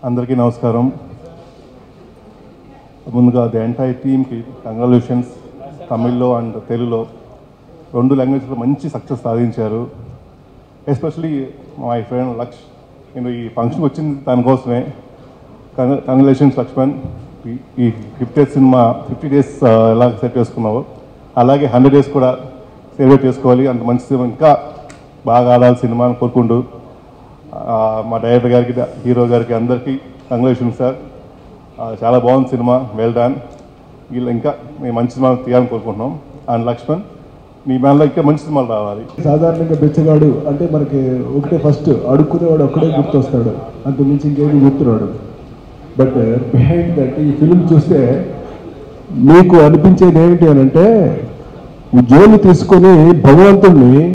అందరికీ నమస్కారం ముందుగా ది ఎంటైర్ టీమ్కి కంగ్రాచులేషన్స్ తమిళ్లో అండ్ తెలుగులో రెండు లాంగ్వేజ్లో మంచి సక్సెస్ సాధించారు ఎస్పెషలీ మై ఫ్రెండ్ లక్ష్ నేను ఈ ఫంక్షన్కి వచ్చింది దానికోసమే కంగ్రాచులేషన్స్ లక్ష్మణ్ ఈ- ఈ ఫిఫ్టీ సినిమా ఫిఫ్టీ డేస్ ఎలా సెట్ చేసుకున్నావో అలాగే హండ్రెడ్ డేస్ కూడా సెలబ్రేట్ చేసుకోవాలి అంత మంచి సినిమా ఇంకా బాగా ఆడాలి సినిమా అని కోరుకుంటూ ఆ, మా డైరెక్టర్ గారికి హీరో గారికి అందరికీ కంగ్రాచులేషన్ సార్ ఆ, చాలా బాగుంది సినిమా వెల్ డన్ వీళ్ళు ఇంకా మేము మంచి సినిమా తీయాలని కోరుకుంటున్నాం అండ్ లక్ష్మణ్ మీ మేనలో ఇంకా మంచి సినిమాలు రావాలి సాధారణంగా బెచ్చగాడు అంటే మనకి ఒకటే ఫస్ట్ అడుక్కునేవాడు ఒక్కడే గుర్తొస్తాడు అంత మించి ఇంకేమి గుర్తురాడు బట్ బిహైండ్ దట్ ఈ ఫిలిం చూస్తే మీకు అనిపించేది ఏమిటి అని అంటే జోలు తీసుకొని భగవంతుడిని